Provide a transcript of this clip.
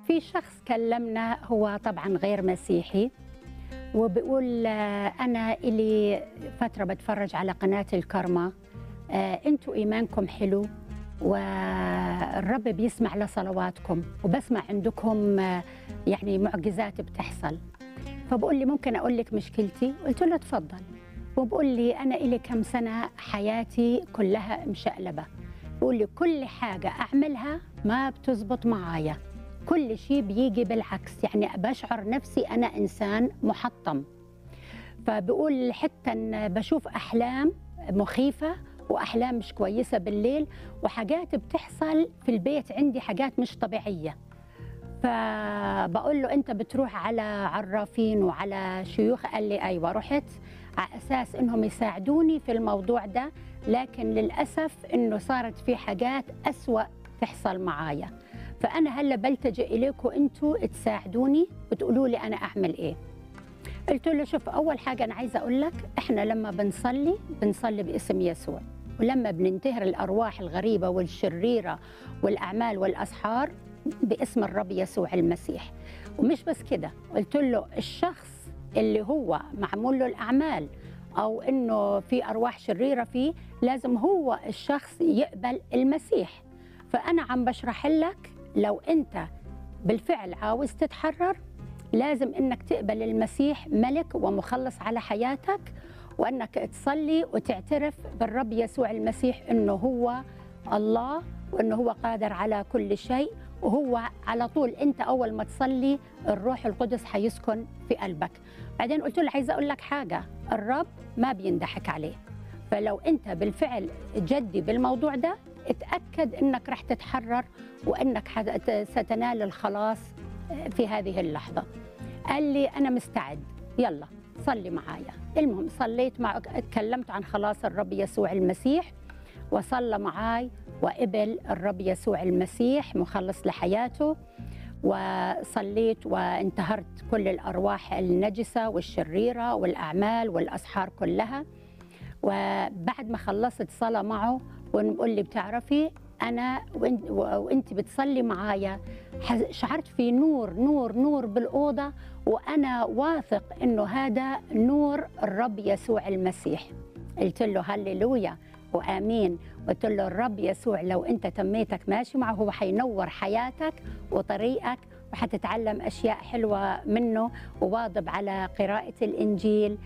في شخص كلمنا هو طبعا غير مسيحي وبيقول آه، أنا إلي فترة بتفرج على قناة الكرمة آه، أنتوا إيمانكم حلو والرب بيسمع لصلواتكم وبسمع عندكم آه، يعني معجزات بتحصل فبقول لي ممكن أقول لك مشكلتي قلت له تفضل وبقول لي أنا إلي كم سنة حياتي كلها مشقلبة بقول لي كل حاجة أعملها ما بتزبط معايا كل شيء بيجي بالعكس يعني بشعر نفسي أنا إنسان محطم فبقول حتى إن بشوف أحلام مخيفة وأحلام مش كويسة بالليل وحاجات بتحصل في البيت عندي حاجات مش طبيعية فبقول له أنت بتروح على عرافين وعلى شيوخ قال لي أيوة رحت على أساس إنهم يساعدوني في الموضوع ده لكن للأسف إنه صارت في حاجات أسوأ تحصل معايا فأنا هلا بلتجئ إليكم أنتوا تساعدوني وتقولوا لي أنا أعمل إيه قلت له شوف أول حاجة أنا عايزة أقول لك إحنا لما بنصلي بنصلي باسم يسوع ولما بننتهر الأرواح الغريبة والشريرة والأعمال والأسحار باسم الرب يسوع المسيح ومش بس كده قلت له الشخص اللي هو معمول له الأعمال أو إنه في أرواح شريرة فيه لازم هو الشخص يقبل المسيح فأنا عم بشرح لك لو أنت بالفعل عاوز تتحرر لازم انك تقبل المسيح ملك ومخلص على حياتك وانك تصلي وتعترف بالرب يسوع المسيح انه هو الله وانه هو قادر على كل شيء وهو على طول انت اول ما تصلي الروح القدس حيسكن في قلبك بعدين قلت له عايزه اقول لك حاجه الرب ما بيندحك عليه فلو انت بالفعل جدي بالموضوع ده اتاكد انك رح تتحرر وانك حت- ستنال الخلاص في هذه اللحظة قال لي أنا مستعد يلا صلي معايا المهم صليت مع اتكلمت عن خلاص الرب يسوع المسيح وصلى معاي وقبل الرب يسوع المسيح مخلص لحياته وصليت وانتهرت كل الأرواح النجسة والشريرة والأعمال والأسحار كلها وبعد ما خلصت صلاة معه ونقول لي بتعرفي أنا وإن- وأنت بتصلي معايا ح- شعرت في نور نور نور بالأوضة وأنا واثق إنه هذا نور الرب يسوع المسيح قلت له هللويا وآمين قلت له الرب يسوع لو أنت تميتك ماشي معه هو حينور حياتك وطريقك وحتتعلم أشياء حلوة منه وواظب على قراءة الإنجيل